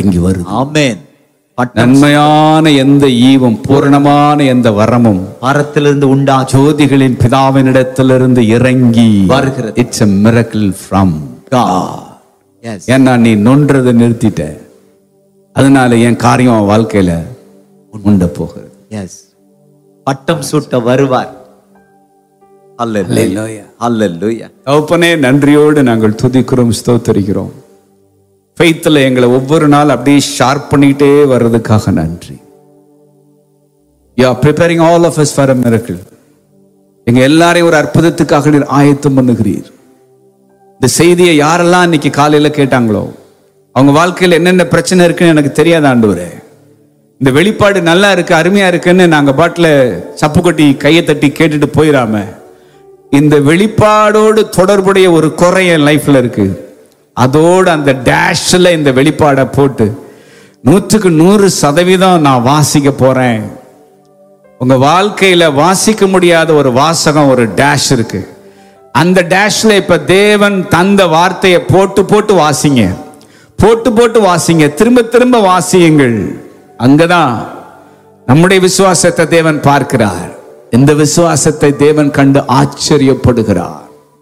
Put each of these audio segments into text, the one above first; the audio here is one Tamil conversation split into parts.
இறங்கி வருது ஆமென் பட்டம் நன்மையான எந்த ஈவும் பூரணமான எந்த வரமும் மரத்திலிருந்து உண்டா ஜோதிகளின் பிதாவினிடத்திலிருந்து இறங்கி வருகிறது. It's a miracle from God yes ஏன்னா நீ நொன்றதை நிறுத்திட்ட அதனால என் காரியம் உன் வாழ்க்கையில உண்ட போகிறது எஸ் பட்டம் சூட்ட வருவார் அல்லேலூயா அல்லேலூயா தகப்பனே நன்றியோடு நாங்கள் துதிக்கிறோம் ஸ்தோத்தரிக்கிறோம் ஃபெய்த்தில் எங்களை ஒவ்வொரு நாள் அப்படியே ஷார்ப் பண்ணிக்கிட்டே வர்றதுக்காக நன்றி you are preparing all of us for a miracle எங்க எல்லாரையும் ஒரு அற்புதத்துக்காக நீர் ஆயத்தம் பண்ணுகிறீர் இந்த செய்தியை யாரெல்லாம் இன்னைக்கு காலையில கேட்டாங்களோ அவங்க வாழ்க்கையில் என்னென்ன பிரச்சனை இருக்குன்னு எனக்கு தெரியாத ஆண்டவரே இந்த வெளிப்பாடு நல்லா இருக்கு அருமையா இருக்குன்னு நாங்க பாட்டில் சப்பு கொட்டி கையை தட்டி கேட்டுட்டு போயிடாம இந்த வெளிப்பாடோடு தொடர்புடைய ஒரு குறை என் லைஃப்ல இருக்கு அதோடு அந்த டேஷ்ல இந்த வெளிப்பாடை போட்டு நூற்றுக்கு நூறு சதவீதம் நான் வாசிக்க போறேன் உங்க வாழ்க்கையில வாசிக்க முடியாத ஒரு வாசகம் ஒரு டேஷ் இருக்கு அந்த டேஷ்ல இப்ப தேவன் தந்த வார்த்தையை போட்டு போட்டு வாசிங்க போட்டு போட்டு வாசிங்க திரும்ப திரும்ப வாசியுங்கள் அங்கதான் நம்முடைய விசுவாசத்தை தேவன் பார்க்கிறார் இந்த விசுவாசத்தை தேவன் கண்டு ஆச்சரியப்படுகிறார்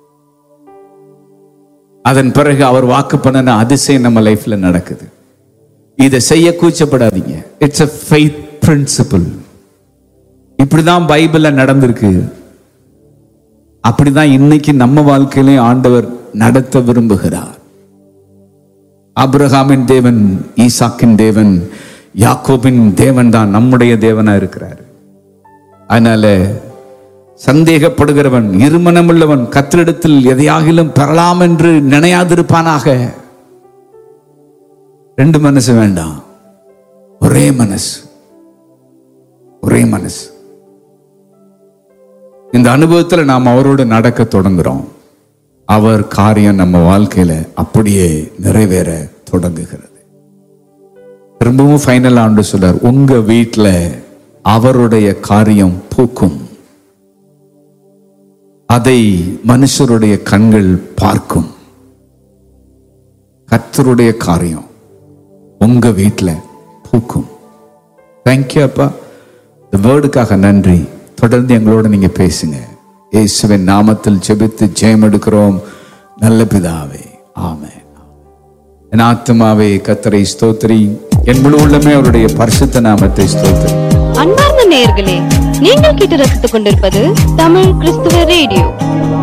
அதன் பிறகு அவர் வாக்கு பண்ணின அதிசயம் நம்ம லைஃப்ல நடக்குது இதை செய்ய கூச்சப்படாதீங்க இட்ஸ் a faith principle இப்படிதான் பைபிள்ல நடந்திருக்கு அப்படிதான் இன்னைக்கு நம்ம வாழ்க்கையிலையும் ஆண்டவர் நடத்த விரும்புகிறார் ஆபிரகாமின் தேவன் ஈசாக்கின் தேவன் யாக்கோபின் தேவன் தான் நம்முடைய தேவனா இருக்கிறார் அதனால சந்தேகப்படுகிறவன் இருமனமுள்ளவன் கத்திரிடத்தில் எதையாகிலும் பெறலாம் என்று நினையாதிருப்பானாக ரெண்டு மனசு வேண்டாம் ஒரே மனசு ஒரே மனசு இந்த அனுபவத்துல நாம் அவரோடு நடக்க தொடங்குறோம் அவர் காரியம் நம்ம வாழ்க்கையில அப்படியே நிறைவேற தொடங்குகிறது திரும்பவும் ஃபைனல் ஆண்டு சொல்றார் உங்க வீட்டுல அவருடைய காரியம் பூக்கும் அதை மனுஷருடைய கண்கள் பார்க்கும் கர்த்தருடைய காரியம் உங்க வீட்டுல பூக்கும் தேங்க்யூ அப்பா இந்த வேர்டுக்காக நன்றி தொடர்ந்து எங்களோட நீங்க பேசுங்க இயேசுவின் நாமத்தில் ஜெபித்து ஜெயம் எடுக்கிறோம் நல்ல பிதாவே ஆமென் என் ஆத்மாவே கத்தரை ஸ்தோத்திரி என் முழு உள்ளமே அவருடைய பரிசுத்த நாமத்தை ஸ்தோத்திரி அன்பார்ந்த நேயர்களே நீங்கள் கேட்டு ரசித்துக் கொண்டிருப்பது தமிழ் கிறிஸ்துவ ரேடியோ